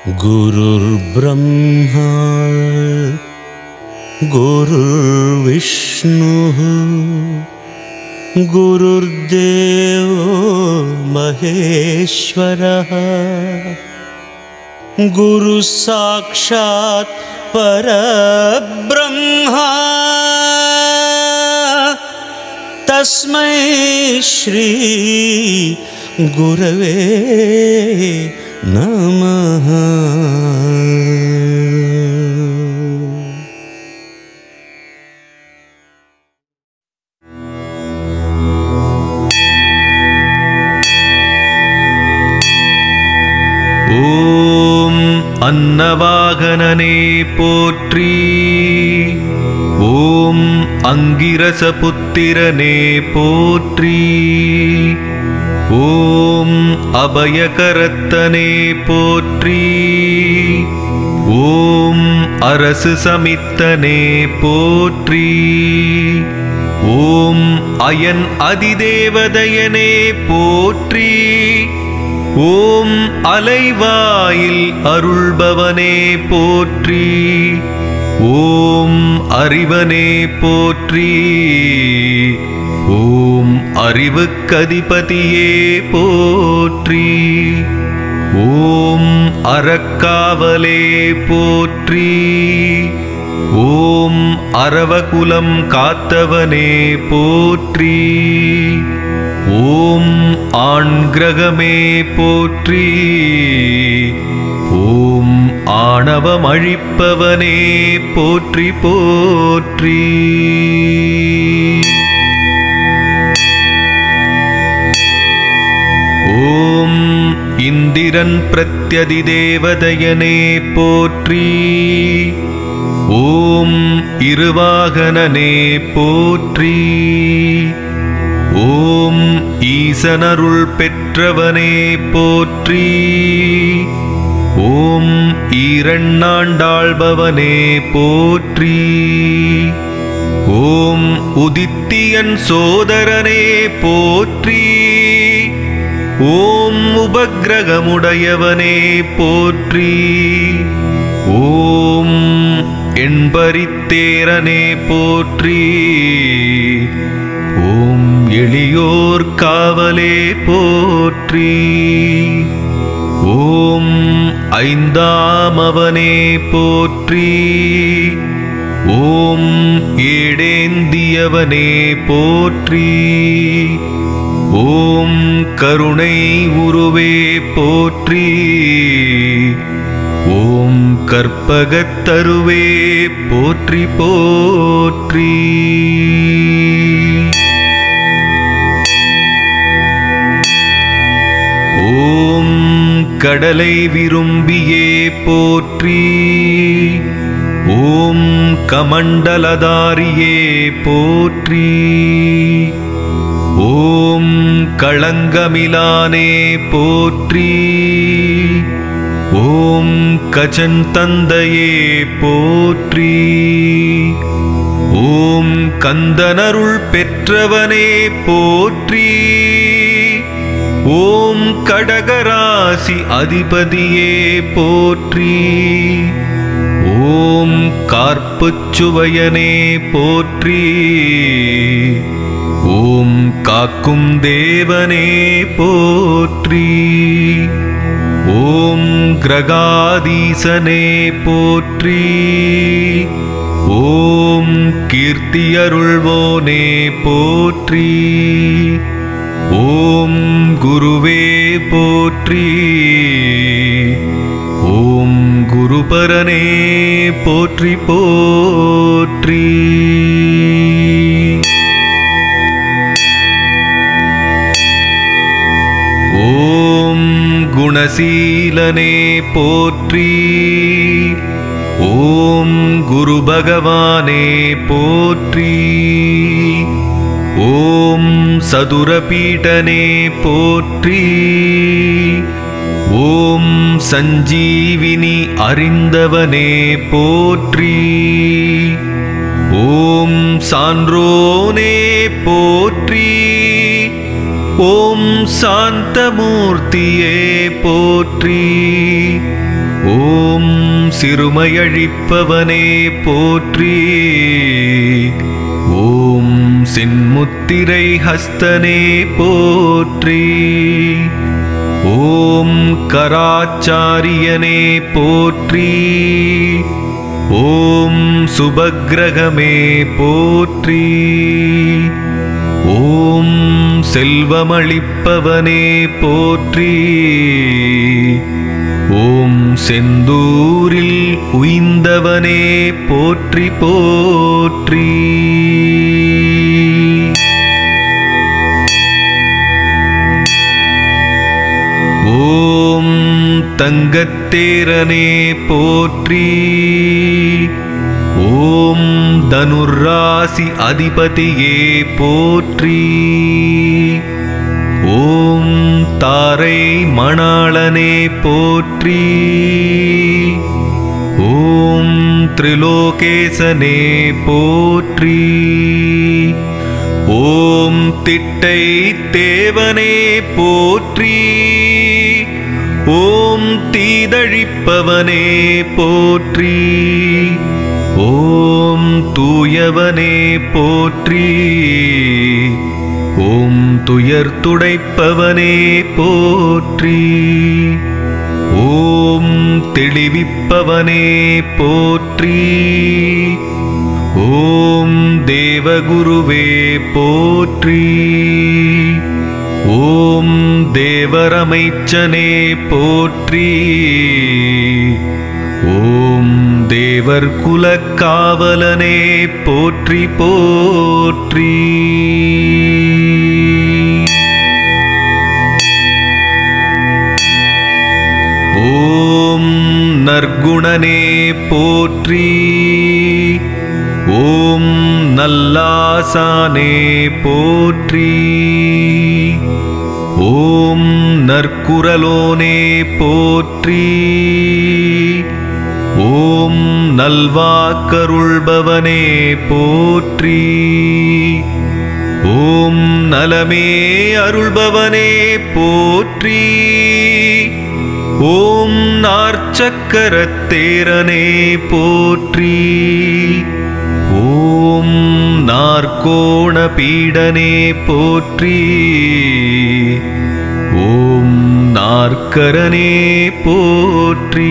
गुरुर्ब्रह्मा गुरुर्विष्णुः गुरुर्देवो महेश्वरः गुरुः साक्षात् परब्रह्मा तस्मै श्री गुरवे नमः ஓம் அன்னவாகனனே போற்றி ஓம் அங்கிரச புத்திரனே போற்றி ஓம் அபயகரத்தனே போற்றி ஓம் அரசு சமித்தனே போற்றி ஓம் அயன் அதிதேவதையனே போற்றி ஓம் அலைவாயில் அருள்பவனே போற்றி ஓம் அறிவனே போற்றி ஓம் அறிவுக்கதிபதியே போற்றி ஓம் அறக்காவலே போற்றி ஓம் அரவகுலம் காத்தவனே போற்றி ஓம் ஆண் கிரகமே போற்றி ஓம் ஆணவம் அழிப்பவனே போற்றி போற்றி ஓம் இந்திரன் பிரத்யதிதேவதையனே போற்றி ஓம் இருவாகனனே போற்றி ஓம் ஈசனருள் பெற்றவனே போற்றி ஓம் ஈரண்ணாண்டாள்பவனே போற்றி ஓம் உதித்தியன் சோதரனே போற்றி ஓம் உபக்கிரகமுடையவனே போற்றி ஓம் எண்பரித்தேரனே போற்றி ஓம் எளியோர் காவலே போற்றி ஓம் ஐந்தாமவனே போற்றி ஓம் ஏடேந்தியவனே போற்றி ஓம் கருணை உருவே போற்றி ஓம் கற்பகத்தருவே போற்றி போற்றி ஓம் கடலை விரும்பியே போற்றி ஓம் கமண்டலதாரியே போற்றி ஓம் களங்கமிலானே போற்றி ஓம் கஜன் தந்தையே போற்றி ஓம் கந்தனருள் பெற்றவனே போற்றி ஓம் கடகராசி அதிபதியே போற்றி ஓம் கார்ப்புச்சுவையனே போற்றி ஓம் காக்கும் தேவனே போற்றி ஓம் கிரகாதீசனே போற்றி ஓம் கீர்த்தியருள்வோனே போற்றி ஓம் குருவே போற்றி ஓம் குருபரனே போற்றி போற்றி ஓம் குணசீலனே போற்றி ஓம் குரு பகவானே போற்றி ஓம் சதுரபீட்டனே போற்றி ஓம் சஞ்சீவினி அறிந்தவனே போற்றி ஓம் சான்றோனே போற்றி ஓம் சாந்தமூர்த்தியே போற்றி ஓம் சிறுமையழிப்பவனே போற்றி ஓம் சின்முத்திரை ஹஸ்தனே போற்றி ஓம் கராச்சாரியனே போற்றி ஓம் சுபக்கிரகமே போற்றி ஓம் செல்வமளிப்பவனே போற்றி ஓம் செந்தூரில் உய்ந்தவனே போற்றி போற்றி ஓம் தங்கத்தேரனே போற்றி ஓம் தனுராசி அதிபதியே போற்றி ஓம் தாரை மணாளனே போற்றி ஓம் திரிலோகேசனே போற்றி ஓம் திட்டை தேவனே போற்றி ஓம் தீதழிப்பவனே போற்றி ஓம் தூயவனே போற்றி ஓம் துயர் துடைப்பவனே போற்றி ஓம் தெளிவிப்பவனே போற்றி ஓம் தேவகுருவே போற்றி ஓம் தேவரமைச்சனே போற்றி ஓம் தேவர் குலக்காவலனே போற்றி போற்றி ஓம் நற்குணனே போற்றி ஓம் நல்லாசானே போற்றி ஓம் நற்குரலோனே போற்றி ஓம் நல்வாக்கருள்பவனே போற்றி ஓம் நலமே அருள்பவனே போற்றி ஓம் நார்ச்சக்கரத்தேரனே போற்றி ஓம் நாற்கோண பீடனே போற்றி ஓம் நாற்கரனே போற்றி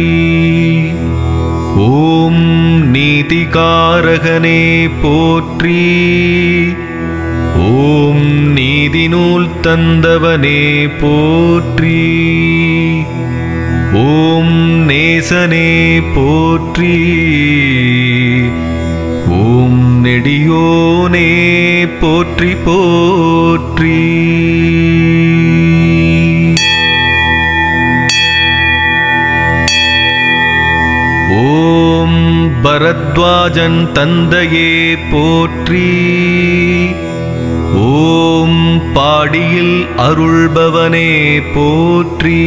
ஓம் நீதிகாரகனே போற்றி ஓம் நீதிநூல் தந்தவனே போற்றி ஓம் நேசனே போற்றி ஓம் நெடியோனே போற்றி போற்றி ஓம் பரத்வாஜன் தந்தையே போற்றி ஓம் பாடியில் அருள்பவனே போற்றி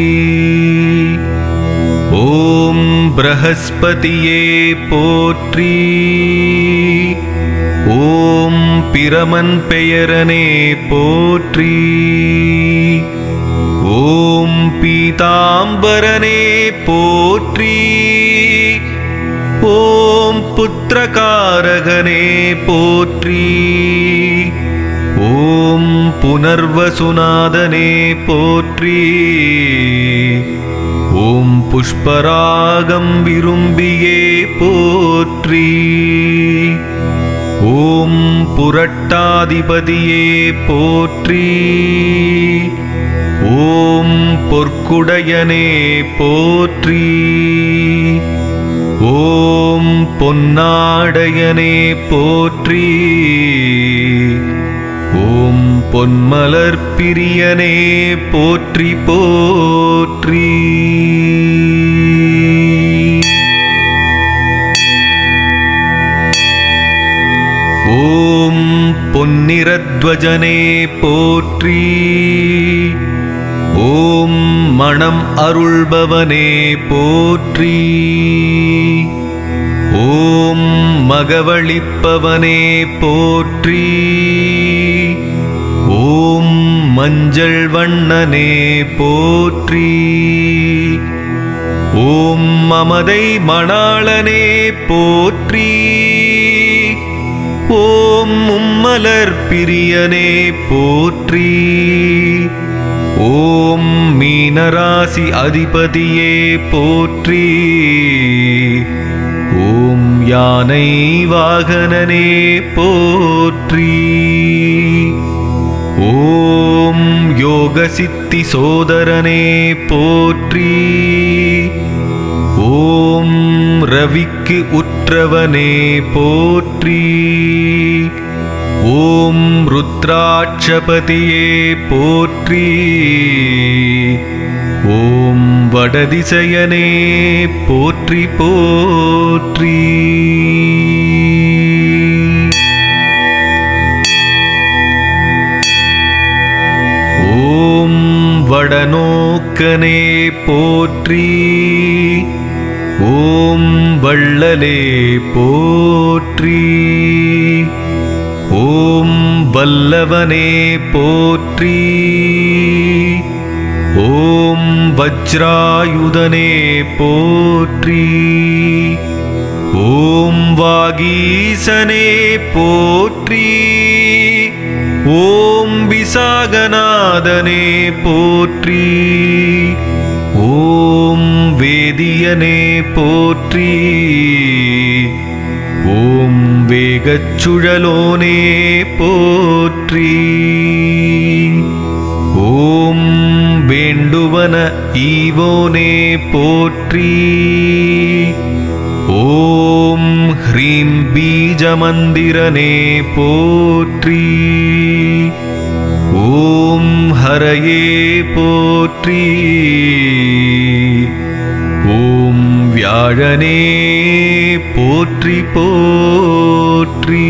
ஓம் பிரகஸ்பதியே போற்றி ஓம் பிரமன் பெயரனே போற்றி ஓம் பீதாம்பரனே போற்றி ஓம் புத்திரகாரகனே போற்றி ஓம் புனர்வசுநாதனே போற்றி ஓம் புஷ்பராகம் விரும்பியே போற்றி ஓம் புரட்டாதிபதியே போற்றி ஓம் பொற்குடையனே போற்றி ஓம் பொன்னாடையனே போற்றி ஓம் பொன்மலர் பிரியனே போற்றி போற்றி ஓம் பொன்னிறத்வஜனே போற்றி ஓம் மணம் அருள்பவனே போற்றி ஓம் மகவழிப்பவனே போற்றி ஓம் மஞ்சள் வண்ணனே போற்றி ஓம் மமதை மணாளனே போற்றி ஓம் மும்மலர் பிரியனே போற்றி ஓம் மீனராசி அதிபதியே போற்றி ஓம் யானை வாகனனே போற்றி ஓம் யோக சித்தி சோதரனே போற்றி ஓம் ரவிக்கு உற்றவனே போற்றி ஓம் ருத்ராட்சபதியே போற்றி ஓம் வடதிசையனே போற்றி போற்றி ஓம் வடநோக்கனே போற்றி ஓம் வள்ளலே போற்றி ஓம் வல்லவனே போற்றி ஓம் வஜ்ராயுதனே போற்றி ஓம் வாகீசனே போற்றி ஓம் விசாகநாதனே போற்றி ஓம் வேதியனே போற்றி ஓம் வேகச்சுழலோனே போற்றி ஓம் வேண்டுவன ஈவோனே போற்றி ஓம் ஹ்ரீம் பீஜமந்திரனே போற்றி ஓம் ஹரயே போற்றி ஓம் வியாழனே போற்றி போற்றி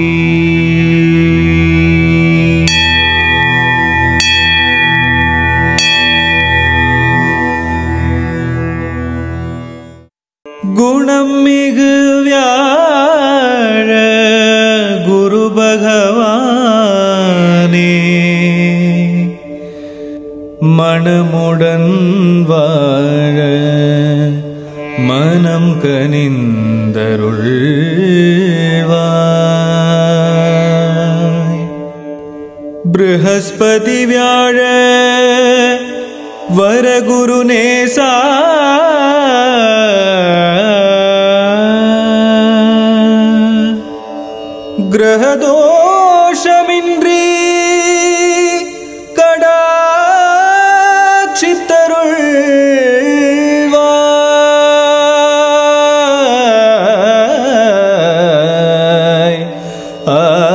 குணம் மிகு வியாழ குரு பகவானே மனமுடன் வாழ மனம் கனிந்தருள்வாய் बृहस्पति व्याळ वरगुरु नेसा ग्रहदोषमिन्द्री कडाक्षितरुள்வாய்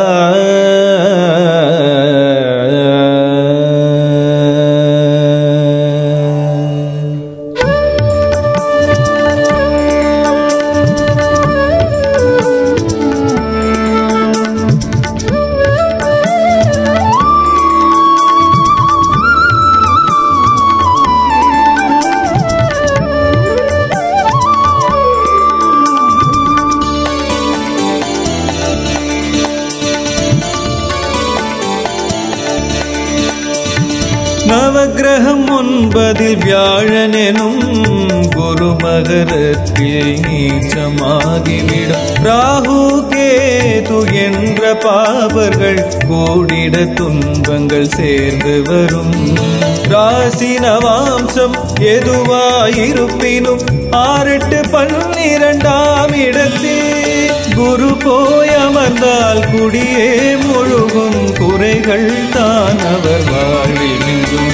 நவக்கிரகம் ஒன்பதில் வியாழனெனும் குரு மகரத்தில் நீச்சமாகிவிடும் ராகு கேது என்ற பாவர்கள் கூடிட துன்பங்கள் சேர்ந்து வரும் ராசி நவாம்சம் எதுவாயிருப்பினும் ஆறெட்டு பன்னிரண்டாம் இடத்தில் குரு போய் அமர்ந்தால் குடியே முழுகும் குறைகள் தான் அவர் வாழ்வில் நின்றும்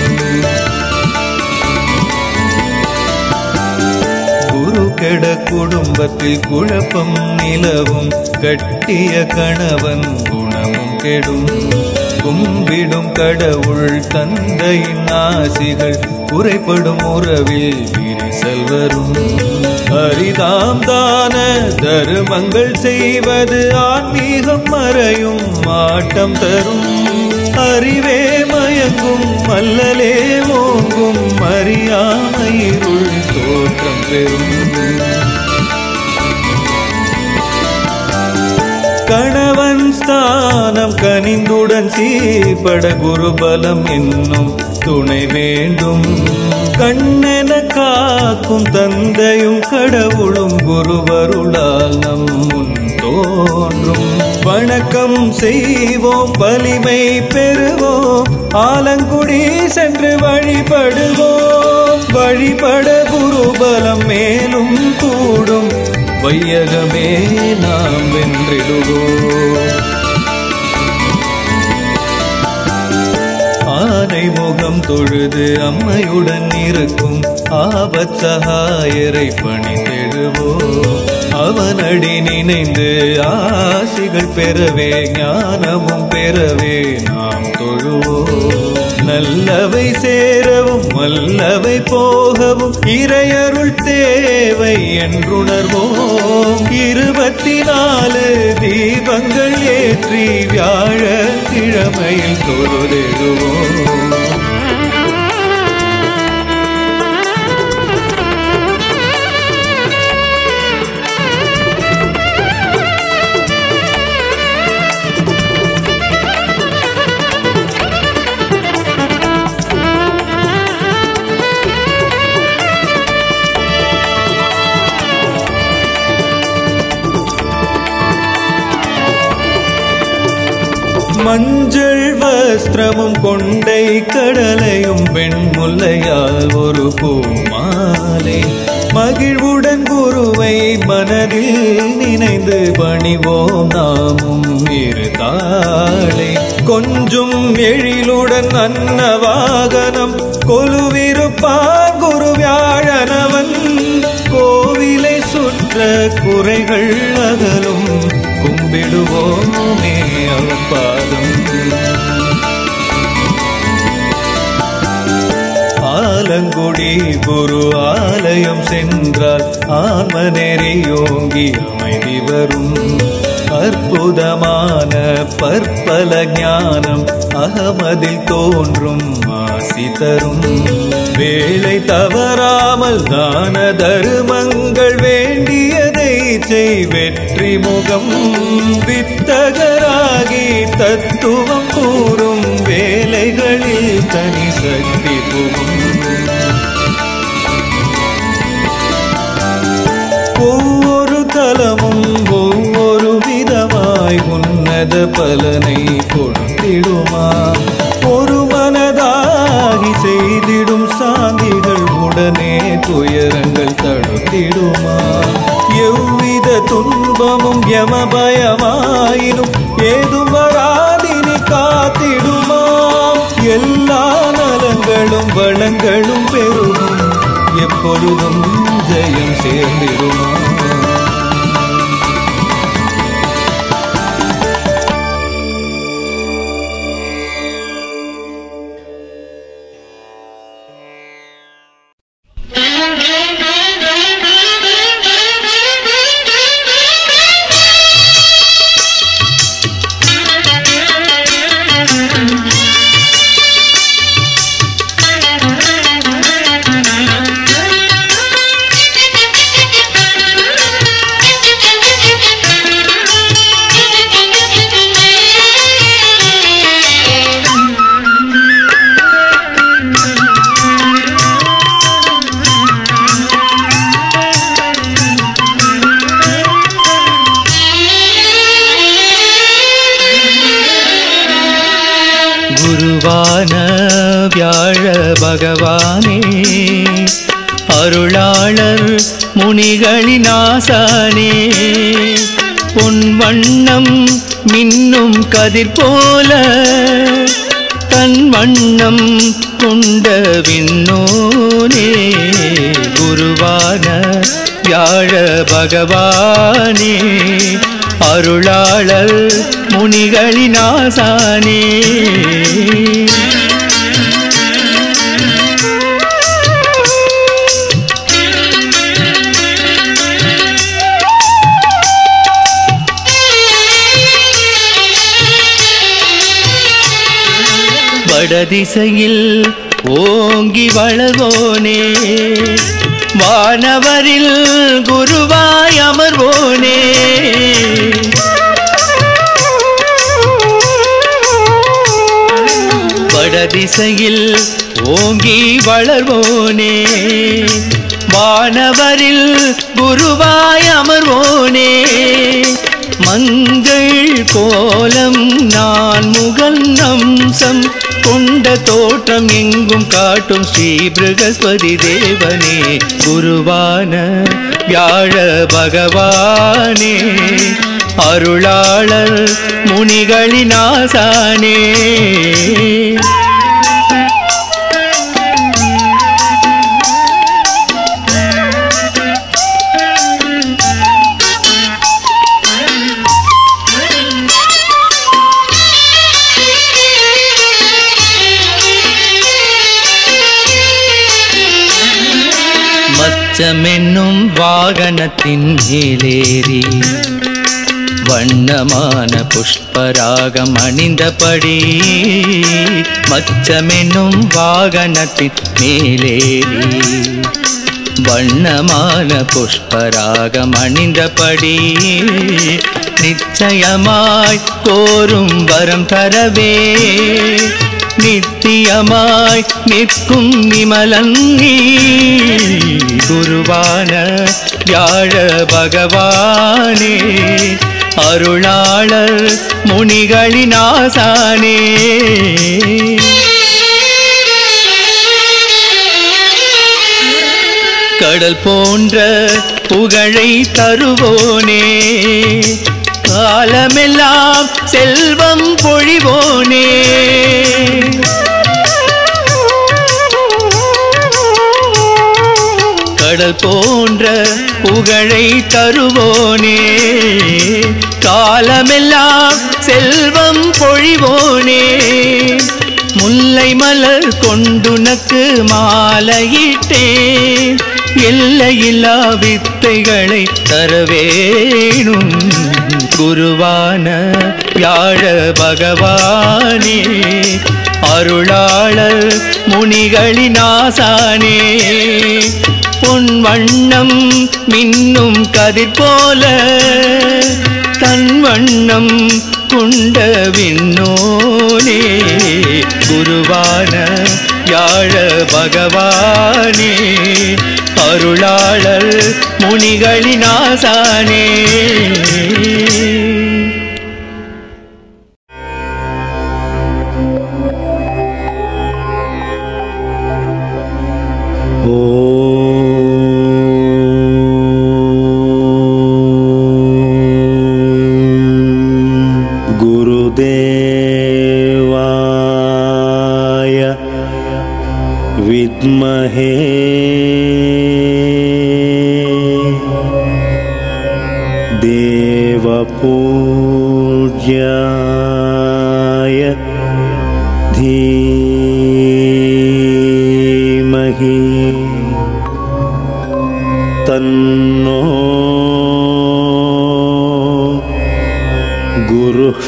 குரு கெட குடும்பத்தில் குழப்பம் நிலவும் கட்டிய கணவன் குணமும் கெடும் கும்பிடும் கடவுள் தந்தையின் ஆசிகள் குறைபடும் உறவில் விரிசல் வரும் அரிதாம் தான தருமங்கள் செய்வது ஆன்மீகம் மறையும் மாட்டம் தரும் அறிவே மயங்கும் மல்லலே ஓங்கும் அறியாமையிருள் தோற்றம் பெறும் கணவன் ஸ்தானம் கனிந்துடன் சீர்பட குருபலம் என்னும் துணை வேண்டும் கண்ணென காக்கும் தந்தையும் கடவுளும் குருவருளால் நம் முன் தோன்றும் வணக்கம் செய்வோம் வலிமை பெறுவோம் ஆலங்குடி சென்று வழிபடுவோம் வழிபட குருபலம் மேலும் கூடும் வையகமே நாம் வென்றிடுவோம் ஆனை முகம் தொழுது அம்மையுடன் இருக்கும் ஆபத் சகாயரை பணிந்திடுவோம் அவனடி நினைந்து ஆசிகள் பெறவே ஞானமும் பெறவே நாம் தொழுவோம் நல்லவை சேரவும் வல்லவை போகவும் இறையருள் தேவை என்றுணர்வோம் இருபத்தி நாலு தீபங்கள் ஏற்றி வியாழ கிழமையில் தொழுதிடுவோம் மஞ்சள் வஸ்திரமும் கொண்டை கடலையும் வெண்முல்லையால் ஒரு பூமாலை மகிழ்வுடன் குருவை மனதில் நினைந்து பணிவோம் நாமும் இருதாளை கொஞ்சம் எழிலுடன் அன்ன வாகனம் கொலுவிருப்பான் குரு வியாழனவன் கோவிலை சுற்ற குறைகள் அகலும் கும்பிடுவோமே அவன் பாதம் ஆலங்குடி குரு ஆலயம் சென்றால் ஆன்ம நெறியோங்கி அமைதி வரும் அற்புதமான பற்பல ஞானம் அகமதில் தோன்றும் ஆசி தரும் வேலை தவறாமல் தான தருமங்கள் வேண்டியதை செய் வெற்றி முகம் வித்தகராகி தத்துவம் கூறும் வேலைகளில் தனி சக்தி புகும் ஒவ்வொரு தலமும் ஒவ்வொரு விதமாய் உன்னத பலனை கொடுத்திடுமா ஒரு மனதாகி செய்திடும் சாந்திகள் உடனே துயரங்கள் தடுத்திடுமா எவ்வித துன்பமும் யமபயமாயினும் ஏதும் வராதினி காத்திடுமா எல்லா நலங்களும் வளங்களும் பெருகும் எப்பொழுதும் ஜெயம் சேர்ந்திடுமா குருவான வியாழ பகவானே அருளாளர் முனிகளின் ஆசானே பொன் வண்ணம் மின்னும் கதிர் போல தன் வண்ணம் கொண்ட விண்ணோனே குருவான வியாழ பகவானே அருளாளர் முனிகளின் ஆசானே வடதிசையில் ஓங்கி வளர்வோனே வானவரில் குருவாய் அமர்வோனே வடதிசையில் ஓங்கி வளர்வோனே வானவரில் குருவாய் அமர்வோனே மங்கள் கோலம் நான் முகன் அம்சம் கொண்ட தோற்றம் எங்கும் காட்டும் ஸ்ரீ பிருகஸ்பதி தேவனே குருவான வியாழ பகவானே அருளாளர் முனிகளின் ஆசானே மச்சமென்னும் வாகனத்தின் மேலேறி வண்ணமான புஷ்பராகம் அணிந்தபடி மச்சமென்னும் வாகனத்தின் மேலேறி வண்ணமான புஷ்பராகம் அணிந்தபடி நிச்சயமாய் கோரும் வரம் தரவே நித்தியமாய் நிற்கும் நிமலன் நீ குருவான வியாழ பகவானே அருளாளர் முனிகளின் ஆசானே கடல் போன்ற புகழை தருவோனே காலமெல்லாம் செல்வம் பொழிவோனே கடல் போன்ற புகழை தருவோனே காலமெல்லாம் செல்வம் பொழிவோனே முல்லை மலர் கொண்டுனக்கு மாலையிட்டேன் எல்லையில்லா வித்தைகளை தரவேணும் குருவான வியாழ பகவானே அருளாளர் முனிகளின் ஆசானே பொன் வண்ணம் மின்னும் கதிர் போல தன் வண்ணம் கொண்ட விண்ணோனே குருவான யாழ பகவானே அருளாளர் முனிகளின் ஆசானே गुरुदेवाय विद्महे देवपूज्याय धीमहि तन्नो गुरुः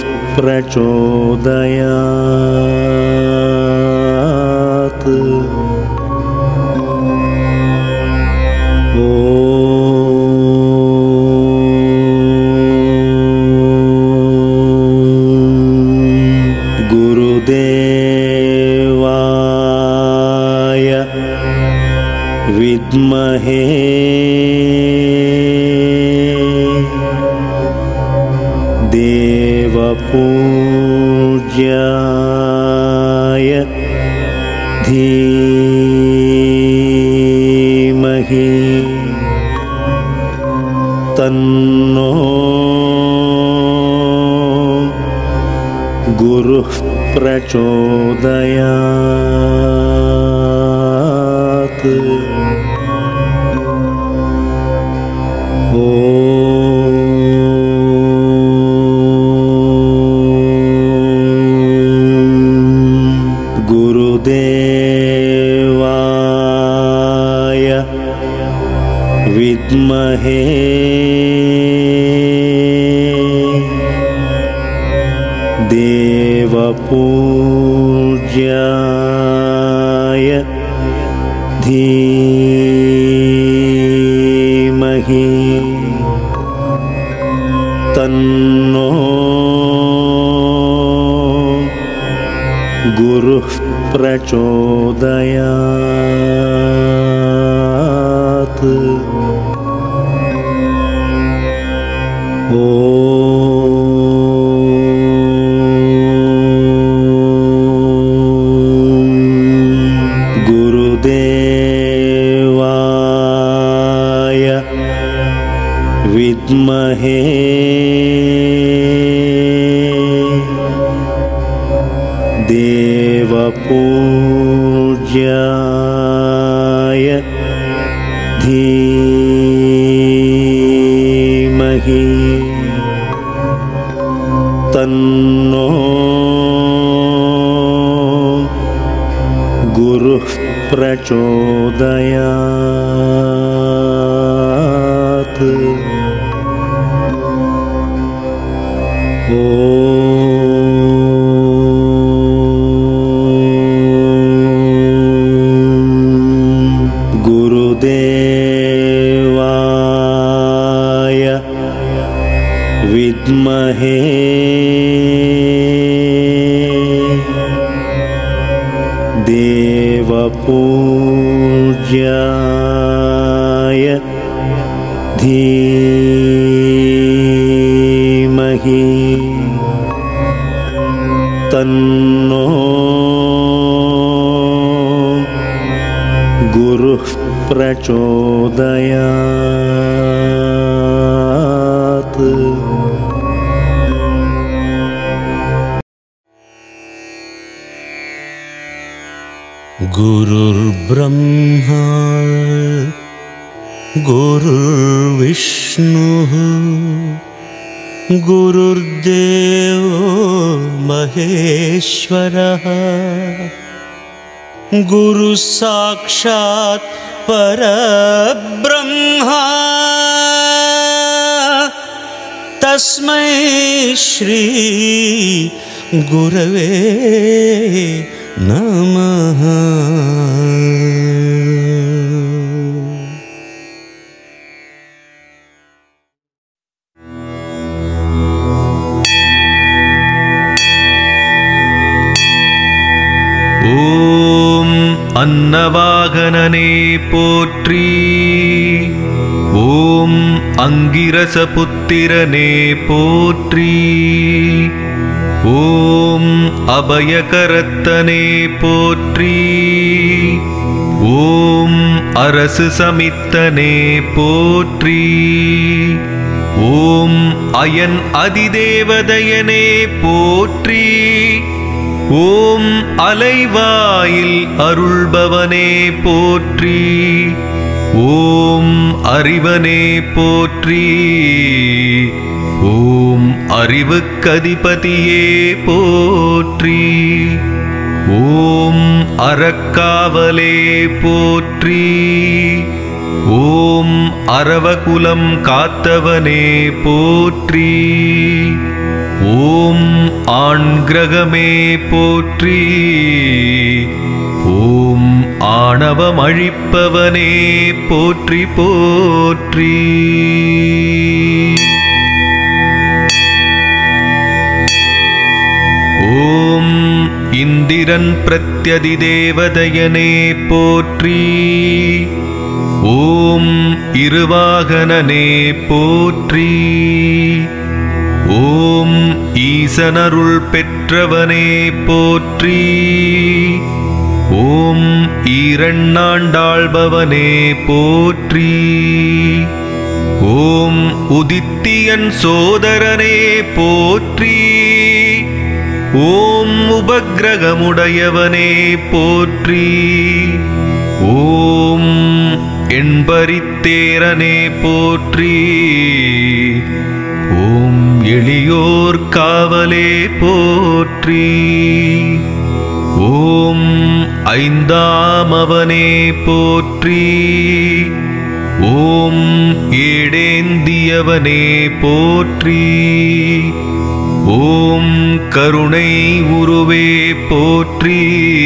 प्रचोदयात् ॐ गुरुदेवाय विद्महे देवपूज्याय धीमहि तन्नो गुरुः प्रचोदयात् ॐ गुरुदेवाय विद्महे देवपूज्याय धीमहि तन्नो गुरुः प्रचोदयात् ॐ गुरुदेवाय विद्महे देवपूज्याय धीमहि तन्नो गुरुः प्रचोदयात् ॐ गुरुदेवाय विद्महे देवपूज्याय धीमहि तन्नो गुरुः प्रचोदयात् गुरुर्ब्रह्मा गुरुर्विष्णुः गुरुर्देवो महेश्वरः गुरुः साक्षात् परब्रह्मा तस्मै श्री गुरवे नमः ஓம் அன்னவாகனனே போற்றி ஓம் அங்கிரச புத்திரனே போற்றி ஓம் அபயகரத்தனே போற்றி ஓம் அரசு சமித்தனே போற்றி ஓம் அயன் அதிதேவதையனே போற்றி ஓம் அலைவாயில் அருள்பவனே போற்றி ஓம் அறிவனே போற்றி ஓம் அறிவுக்கதிபதியே போற்றி ஓம் அறக்காவலே போற்றி ஓம் அரவகுலம் காத்தவனே போற்றி ஓம் ஆண் கிரகமே போற்றி ஓம் ஆணவம் அழிப்பவனே போற்றி போற்றி ஓம் இந்திரன் பிரத்யதிதேவதயனே போற்றி ஓம் இருவாகனனே போற்றி ஓம் ஈசனருள் பெற்றவனே போற்றி ஓம் ஈரண்ணாண்டாள்பவனே போற்றி ஓம் உதித்தியன் சோதரனே போற்றி ஓம் உபக்கிரகமுடையவனே போற்றி ஓம் எண்பரித்தேரனே போற்றி ஓம் எளியோர் காவலே போற்றி ஓம் ஐந்தாமவனே போற்றி ஓம் ஏடேந்தியவனே போற்றி ஓம் கருணை உருவே போற்றி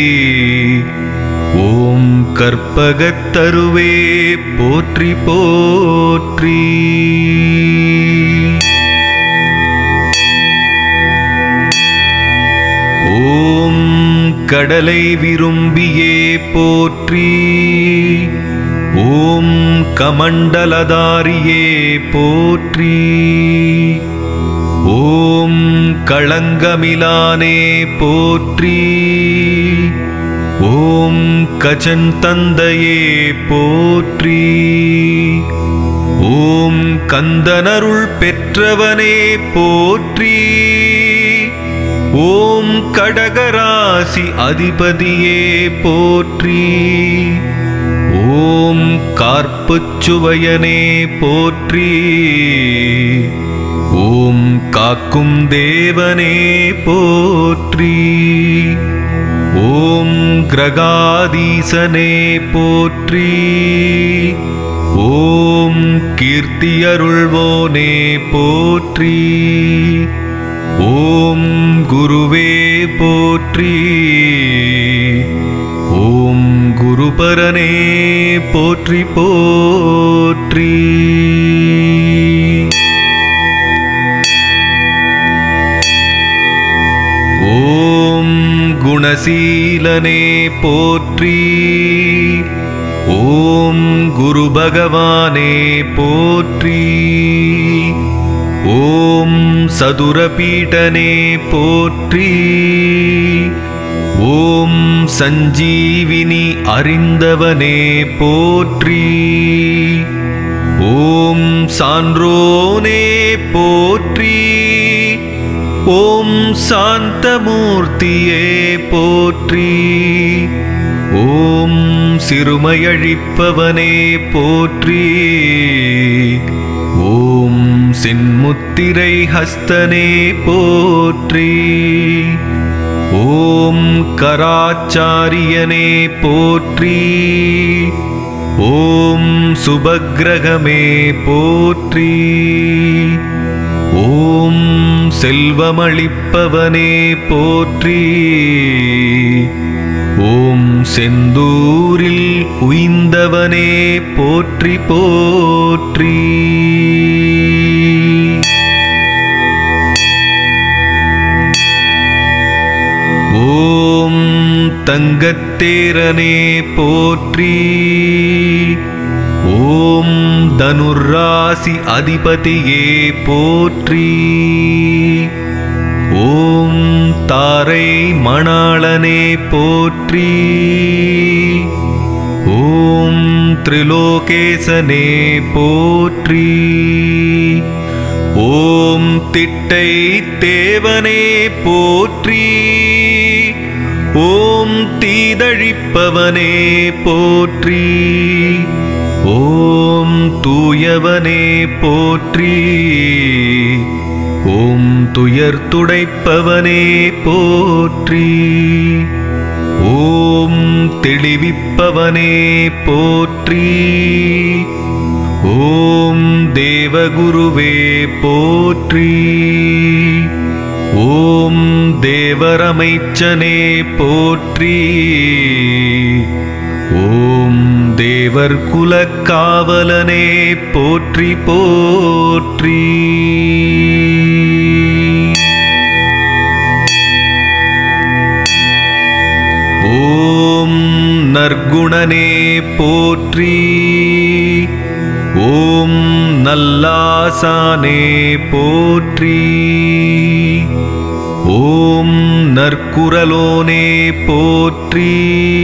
ஓம் கற்பகத்தருவே போற்றி போற்றி ஓம் கடலை விரும்பியே போற்றி ஓம் கமண்டலதாரியே போற்றி ஓம் களங்கமிலானே போற்றி ஓம் கஜன் தந்தையே போற்றி ஓம் கந்தனருள் பெற்றவனே போற்றி ஓம் கடகராசி அதிபதியே போற்றி ஓம் கார்ப்புச்சுவையனே போற்றி ஓம் காக்கும் தேவனே போற்றி ஓம் கிரகாதீசனே போற்றி ஓம் கீர்த்தியருள்வோனே போற்றி ஓம் குருவே போற்றி ஓம் குருபரனே போற்றி போற்றி ஓம் குணசீலனே போற்றி ஓம் குரு பகவானே போற்றி ஓம் சதுரபீடனே போற்றி ஓம் சஞ்சீவினி அறிந்தவனே போற்றி ஓம் சான்றோனே போற்றி ஓம் சாந்தமூர்த்தியே போற்றி ஓம் சிறுமையழிப்பவனே போற்றி ஓம் சின்முத்திரை ஹஸ்தனே போற்றி ஓம் கராச்சாரியனே போற்றி ஓம் சுபக்கிரகமே போற்றி ஓம் செல்வமளிப்பவனே போற்றி ஓம் செந்தூரில் உய்ந்தவனே போற்றி போற்றி ஓம் தங்கத்தேரனே போற்றி ஓம் தனுராசி அதிபதியே போற்றி ஓம் தாரை மணாளனே போற்றி ஓம் திரிலோகேசனே போற்றி ஓம் திட்டை தேவனே போற்றி ஓம் தீதழிப்பவனே போற்றி ஓம் தூயவனே போற்றி ஓம் துயர் துடைப்பவனே போற்றி ஓம் தெளிவிப்பவனே போற்றி ஓம் தேவகுருவே போற்றி ஓம் தேவரமைச்சனே போற்றி ஓம் தேவர் குலக்காவலனே போற்றி போற்றி ஓம் நற்குணனே போற்றி ஓம் நல்லாசானே போற்றி ஓம் நற்குரலோனே போற்றி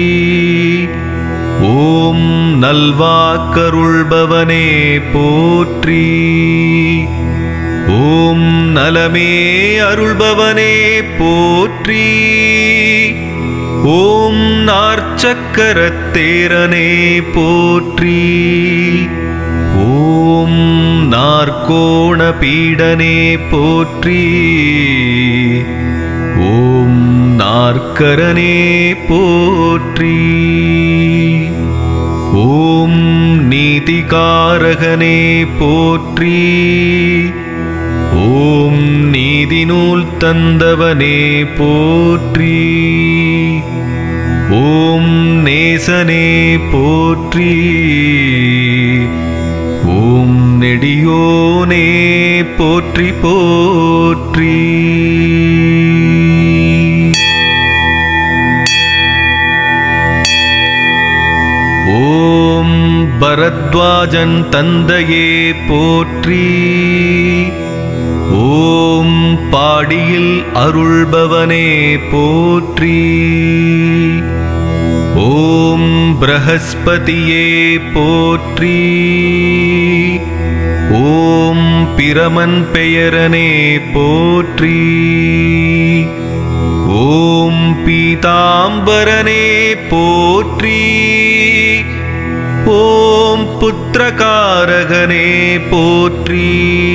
ஓம் நல்வாக்கருள்பவனே போற்றி ஓம் நலமே அருள்பவனே போற்றி ஓம் நார்ச்சக்கரத்தேரனே போற்றி ஓம் நாற்கோண பீடனே போற்றி ஓம் நாற்கரனே போற்றி ஓம் நீதிகாரகனே போற்றி ஓம் நீதிநூல் தந்தவனே போற்றி ஓம் நேசனே போற்றி ஓம் நெடியோனே போற்றி போற்றி பரத்வாஜன் தந்தையே போற்றி ஓம் பாடியில் அருள்பவனே போற்றி ஓம் பிரகஸ்பதியே போற்றி ஓம் பிரமன் பெயரனே போற்றி ஓம் பீதாம்பரனே போற்றி ஓம் புத்திரகாரகனே போற்றி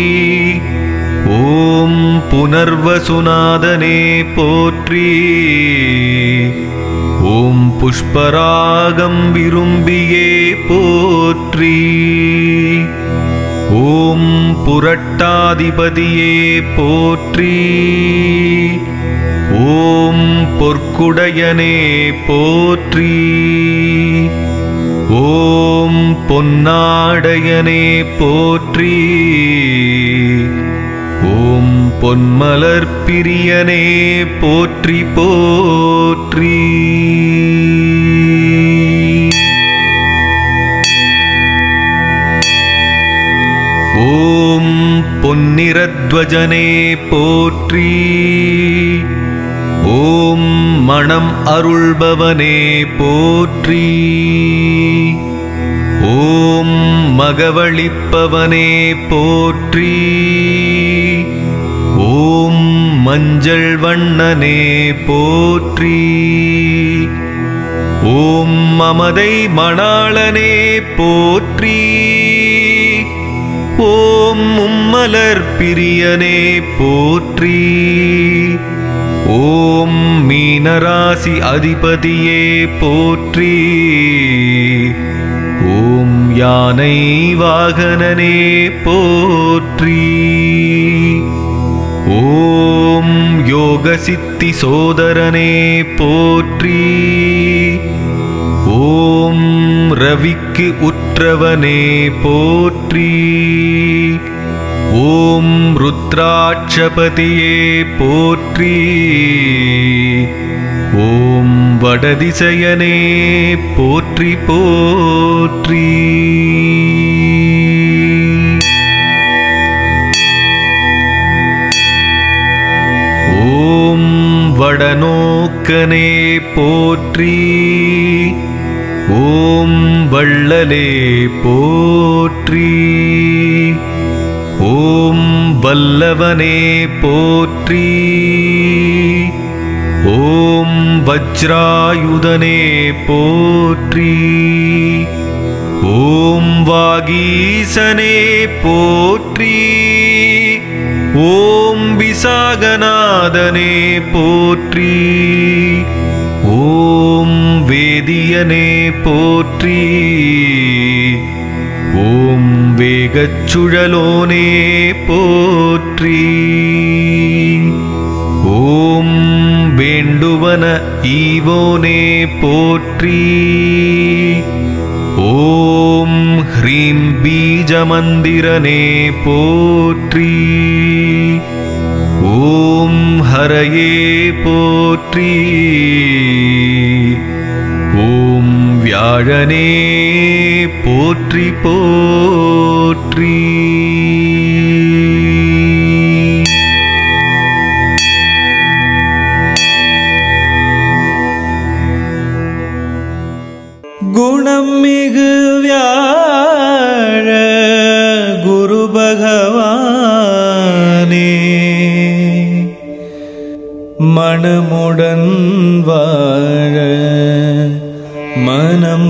ஓம் புனர்வசுநாதனே போற்றி ஓம் புஷ்பராகம் விரும்பியே போற்றி ஓம் புரட்டாதிபதியே போற்றி ஓம் பொற்குடையனே போற்றி ஓம் பொன்னாடையனே போற்றி ஓம் பொன்மலர் பிரியனே போற்றி போற்றி ஓம் பொன்னிறத்வஜனே போற்றி ஓம் மணம் அருள்பவனே போற்றி ஓம் மகவளிப்பவனே போற்றி ஓம் மஞ்சள் வண்ணனே போற்றி ஓம் மமதை மணாளனே போற்றி ஓம் மும்மலர் பிரியனே போற்றி ஓம் மீனராசி அதிபதியே போற்றி ஓம் யானை வாகனனே போற்றி ஓம் யோக சித்தி சோதரனே போற்றி ஓம் ரவிக்கு உற்றவனே போற்றி ஓம் ருத்ராட்சபதியே போற்றி ஓம் வடதிசையனே போற்றி போற்றி ஓம் வடநோக்கனே போற்றி ஓம் வள்ளலே போற்றி ஓம் வல்லவனே போற்றி ஓம் வஜ்ராயுதனே போற்றி ஓம் வாகீசனே போற்றி ஓம் விசாகநாதனே போற்றி ஓம் வேதியனே போற்றி ஓம் வேகச்சுழலோனே போற்றி ஓம் வேண்டுவன ஈவோனே போற்றி ஓம் ஹ்ரீம் பீஜமந்திரனே போற்றி ஓம் ஹரயே போற்றி ஓம் வியாழனே போற்றி போற்றி குணம் மிகு வியாழ குரு பகவானே மனமுடன் வாழ மனம்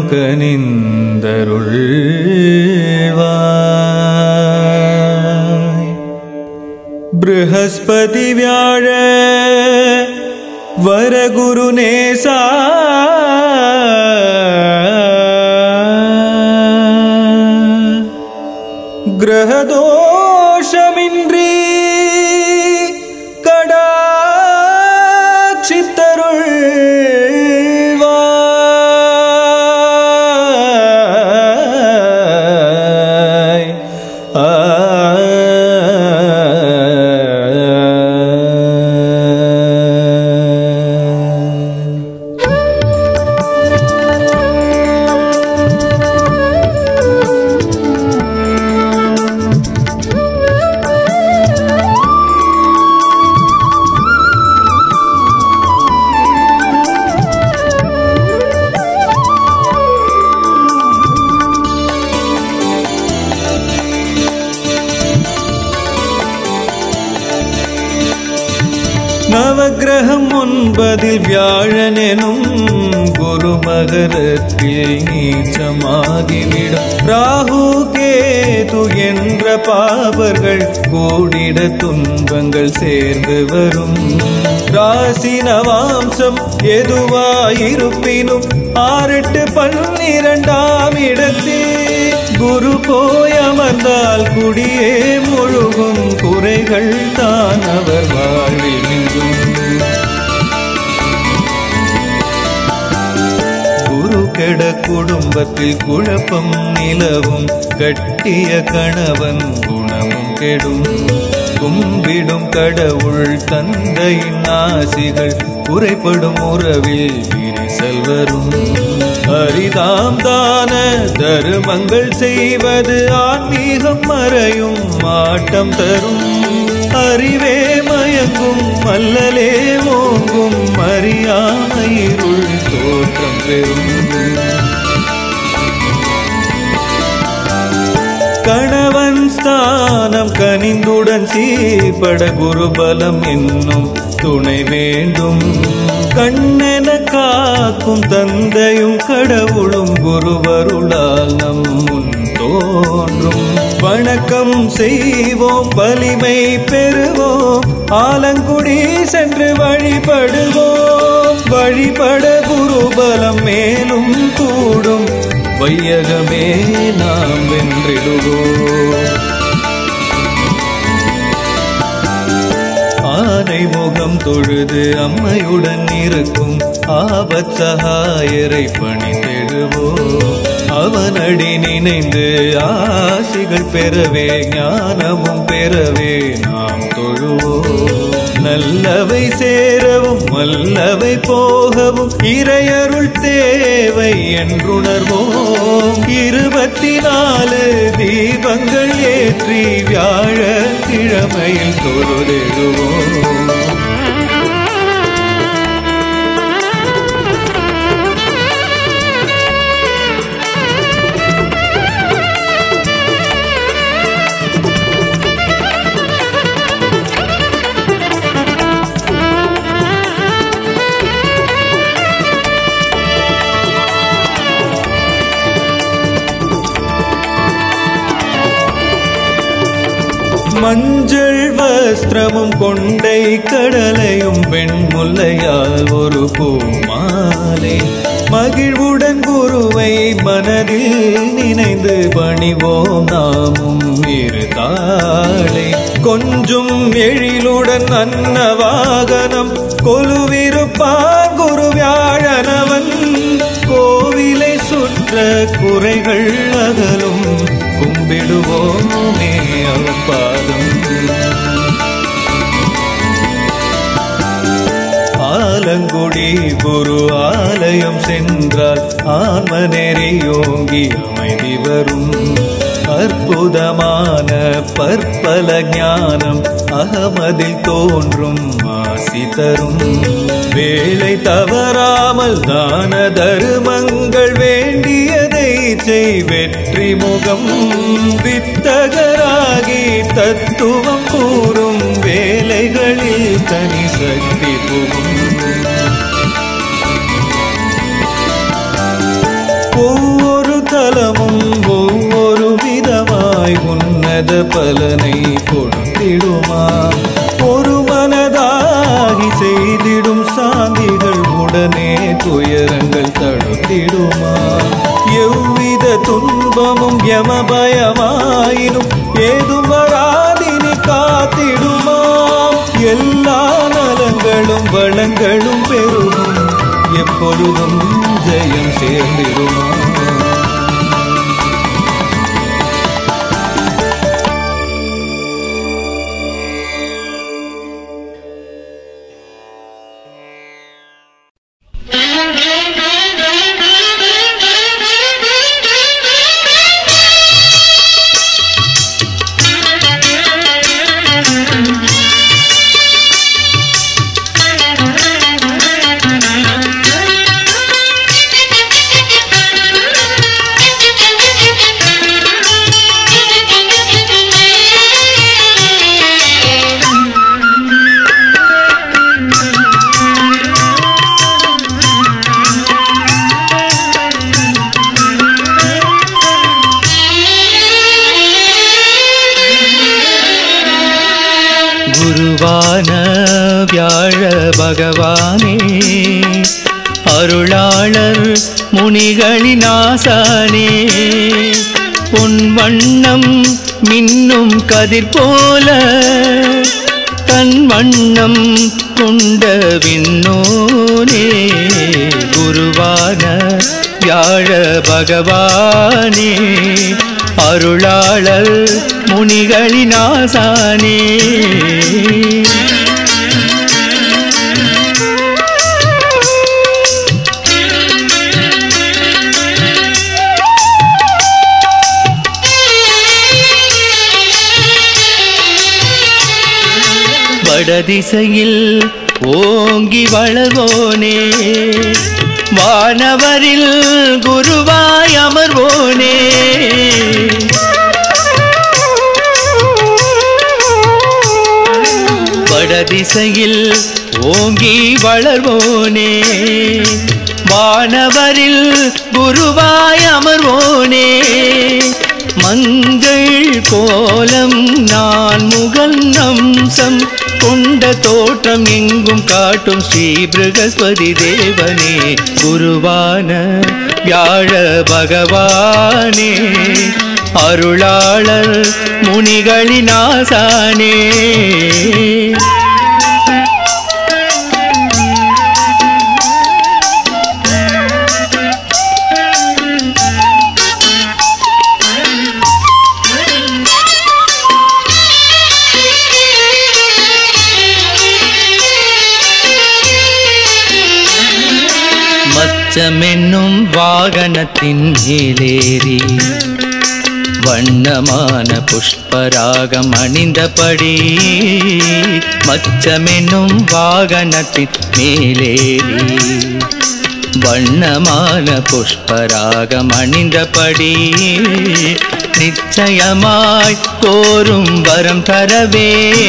கனிந்தருள்வாய் बृहस्पति व्याळ वरगुरुनेसा ग्रहदोषमिन्द्री கடாட்சித்தருள்வாய் ஆ ஒன்பதில் வியாழனெனும் குரு மகரத்தில் நீச்சமாகிவிடும் ராகு கேது என்ற பாவர்கள் கூடிட துன்பங்கள் சேர்ந்து வரும் ராசி நவாம்சம் எதுவாயிருப்பினும் ஆறெட்டு பன்னிரண்டாம் இடத்தில் குரு போய் அமர்ந்தால் குடியே முழுகும் குறைகள் தான் அவர் வாழ்வில் நின்றும் குரு கெட குடும்பத்தில் குழப்பம் நிலவும் கட்டிய கணவன் குணமும் கெடும் கும்பிடும் கடவுள் தந்தையின் ஆசிகள் குறைபடும் உறவில் விரிசல் வரும் அரிதாம் தான தருமங்கள் செய்வது ஆன்மீகம் மறையும் மாட்டம் தரும் அறிவே மயங்கும் மல்லலே ஓங்கும் அறியாமையிருள் தோற்றம் பெறும் கணவன் ஸ்தானம் கனிந்துடன் சீர்பட குருபலம் என்னும் துணை வேண்டும் கண்ணென காக்கும் தந்தையும் கடவுளும் குருவருளால் நம் முன் தோன்றும் வணக்கம் செய்வோம் வலிமை பெறுவோம் ஆலங்குடி சென்று வழிபடுவோம் வழிபட குருபலம் மேலும் கூடும் வையகமே நாம் வென்றிடுவோம் ஆனை முகம் தொழுது அம்மையுடன் இருக்கும் ஆபத் சகாயரை பணிந்திடுவோம் அவனடி நினைந்து ஆசிகள் பெறவே ஞானமும் பெறவே நாம் தொழுவோம் நல்லவை சேரவும் வல்லவை போகவும் இறையருள் தேவை என்றுணர்வோம் இருபத்தி நாலு தீபங்கள் ஏற்றி வியாழ கிழமையில் தொழுதிடுவோம் மஞ்சள் வஸ்திரமும் கொண்டை கடலையும் வெண்முல்லையால் ஒரு பூமாலை மகிழ்வுடன் குருவை மனதில் நினைந்து பணிவோம் நாமும் இருதாளை கொஞ்சும் எழிலுடன் அன்னவாகனம் கொலுவிருப்பான் குரு வியாழனவன் கோவிலை சுற்ற குறைகள் அகலும் கும்பிடுவோமே அவன் பாதம் ஆலங்குடி குரு ஆலயம் சென்றால் ஆன்மநெறியோங்கி அமைதி வரும் அற்புதமான பற்பல ஞானம் அகமதில் தோன்றும் ஆசி தரும் வேலை தவறாமல் தான தருமங்கள் வேண்டியதை செய் வெற்றி முகம் வித்தகராகி தத்துவம் கூறும் வேலைகளில் தனி சக்தி புகும் ஒவ்வொரு தலமும் ஒவ்வொரு விதமாய் உன்னத பலனை கொடுத்திடுமா ஒரு மனதாகி செய்திடும் சாந்திகள் உடனே துயரங்கள் தடுத்திடுமா எவ்வித துன்பமும் யமபயமாயினும் ஏதும் வராதினி காத்திடுமா எல்லா நலங்களும் வளங்களும் பெருகும் எப்பொழுதும் ஜெயம் சேர்ந்திடுமா Thank you. பகவானே அருளாளர் முனிகளின் ஆசானே பொன் வண்ணம் மின்னும் கதிர் போல தன் வண்ணம் கொண்ட விண்ணோனே குருவான வியாழ பகவானே அருளாளர் முனிகளின் ஆசானே வடதிசையில் ஓங்கி வளர்வோனே வானவரில் குருவாய் அமர்வோனே வடதிசையில் ஓங்கி வளர்வோனே வானவரில் குருவாய் அமர்வோனே மங்கள் கோலம் நான் முகல் அம்சம் கொண்ட தோற்றம் எங்கும் காட்டும் ஸ்ரீ பிருகஸ்பதி தேவனே குருவான வியாழ பகவானே அருளாளர் முனிகளின் ஆசானே மச்சமென்னும் வாகனத்தின் மேலேறி வண்ணமான புஷ்பராகம் அணிந்தபடி மச்சமென்னும் வாகனத்தின் மேலேறி வண்ணமான புஷ்பராகம் அணிந்தபடி நிச்சயமாய் கோரும் வரம் தரவே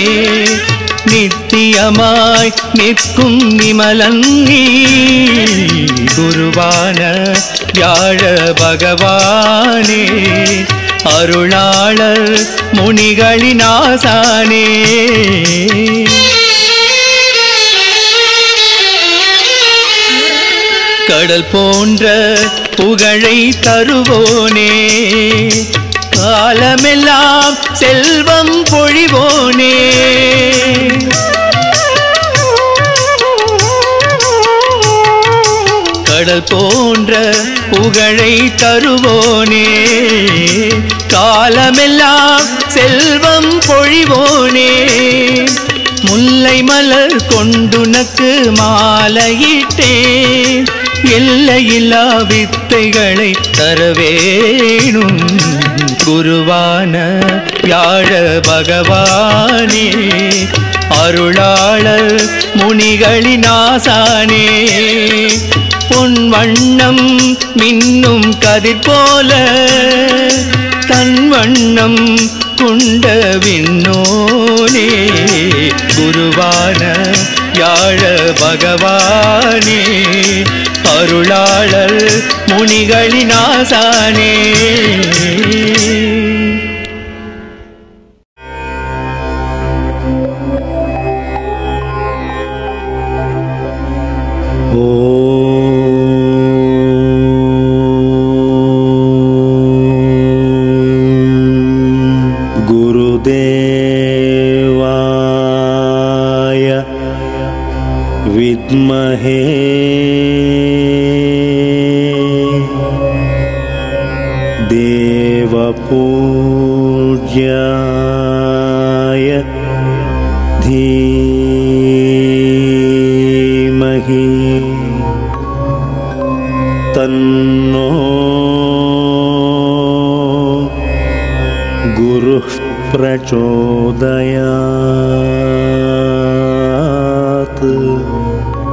நித்தியமாய் நிற்கும் நிமலன் நீ குருவான வியாழ பகவானே அருளாளர் முனிகளின் ஆசானே கடல் போன்ற புகழை தருவோனே காலமெல்லாம் செல்வம் பொழிவோனே கடல் போன்ற புகழை தருவோனே காலமெல்லாம் செல்வம் பொழிவோனே முல்லை மலர் கொண்டுனக்கு மாலையிட்டேன் எல்லையில்லா வித்தைகளை தரவேணும் குருவான வியாழ பகவானே அருளாளர் முனிகளின் ஆசானே பொன் வண்ணம் மின்னும் கதிர் போல தன் வண்ணம் கொண்ட விண்ணோனே குருவான யாழ பகவானே அருளாளர் முனிகளின் ஆசானே गुरुदेवाय विद्महे देवपूज्याय धीमहि तन्नो गुरुः प्रचोदयात्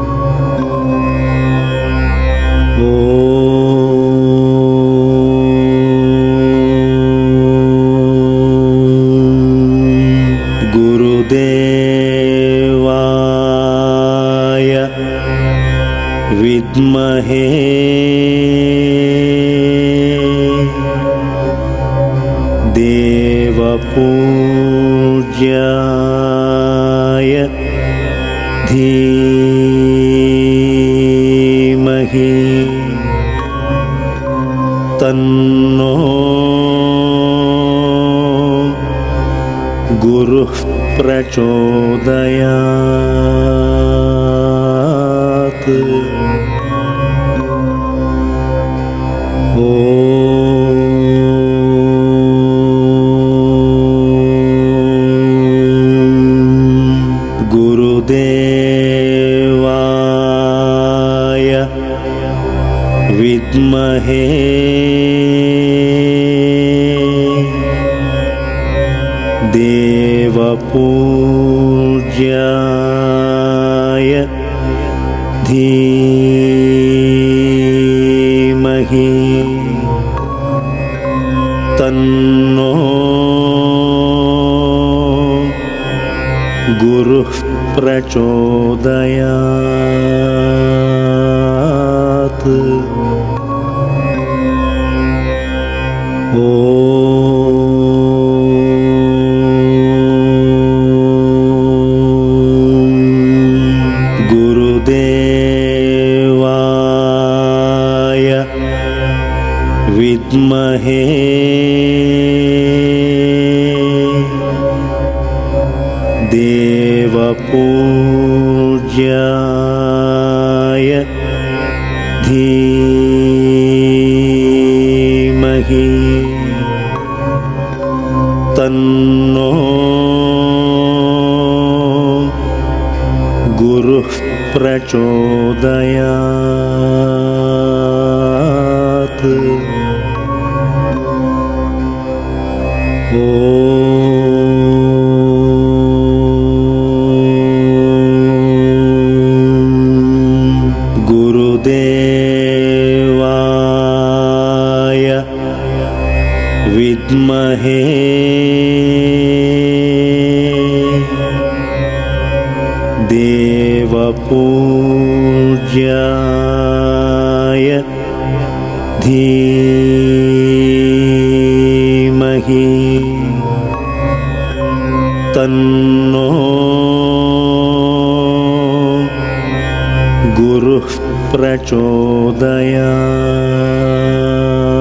ॐ गुरुदेवाय विद्महे देवपूज्याय धीमहि गुरुः प्रचोदयात् ॐ गुरुदेवाय विद्महे देवपूज्याय धीमहि तन्नो गुरुः प्रचोदयात् ॐ गुरुदेवाय विद्महे देवपूज्याय धीमहि तन्नो गुरुः प्रचोदयात् ॐ गुरुदेवाय विद्महे देवपूज्याय धीमहि तन्नो गुरुः प्रचोदयात्